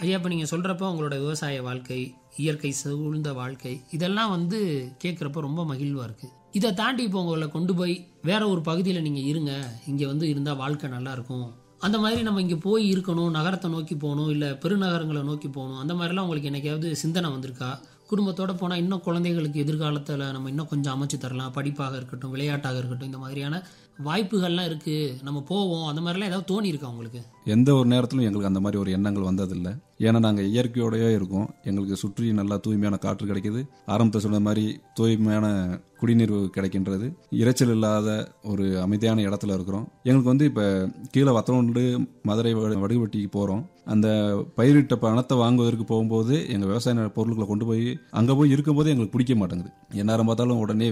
ஐயா இப்போ நீங்கள் சொல்கிறப்ப உங்களோட விவசாய வாழ்க்கை இயற்கை சூழ்ந்த வாழ்க்கை இதெல்லாம் வந்து கேட்குறப்ப ரொம்ப மகிழ்வாக இருக்குது இதை தாண்டி இப்போ உங்களை கொண்டு போய் வேற ஒரு பகுதியில் நீங்கள் இருங்க இங்கே வந்து இருந்தால் வாழ்க்கை நல்லா இருக்கும் அந்த மாதிரி நம்ம இங்கே போய் இருக்கணும் நகரத்தை நோக்கி போகணும் இல்லை பெருநகரங்களை நோக்கி போகணும் அந்த மாதிரிலாம் உங்களுக்கு என்னைக்காவது சிந்தனை வந்திருக்கா குடும்பத்தோட போனால் இன்னும் குழந்தைகளுக்கு எதிர்காலத்தில் நம்ம இன்னும் கொஞ்சம் அமைச்சு தரலாம் படிப்பாக இருக்கட்டும் விளையாட்டாக இருக்கட்டும் இந்த மாதிரியான வாய்ப்புகள்லாம் இருக்குது நம்ம போவோம் அந்த மாதிரிலாம் ஏதாவது தோணி இருக்கா உங்களுக்கு எந்த ஒரு நேரத்திலும் எங்களுக்கு அந்த மாதிரி ஒரு எண்ணங்கள் வந்ததில்லை ஏன்னா நாங்கள் இயற்கையோடயே இருக்கோம் எங்களுக்கு சுற்றி நல்லா தூய்மையான காற்று கிடைக்குது ஆரம்பத்தை சொன்ன மாதிரி தூய்மையான குடிநீர் கிடைக்கின்றது இரைச்சல் இல்லாத ஒரு அமைதியான இடத்துல இருக்கிறோம் எங்களுக்கு வந்து இப்போ கீழே வத்தலோண்டு மதுரை வ- வடுகுவட்டிக்கு போகிறோம் அந்த பயிரிட்ட பணத்தை வாங்குவதற்கு போகும்போது எங்கள் விவசாய பொருட்களை கொண்டு போய் அங்கே போய் இருக்கும்போது எங்களுக்கு பிடிக்க மாட்டேங்குது எந்நேரம் பார்த்தாலும் உடனே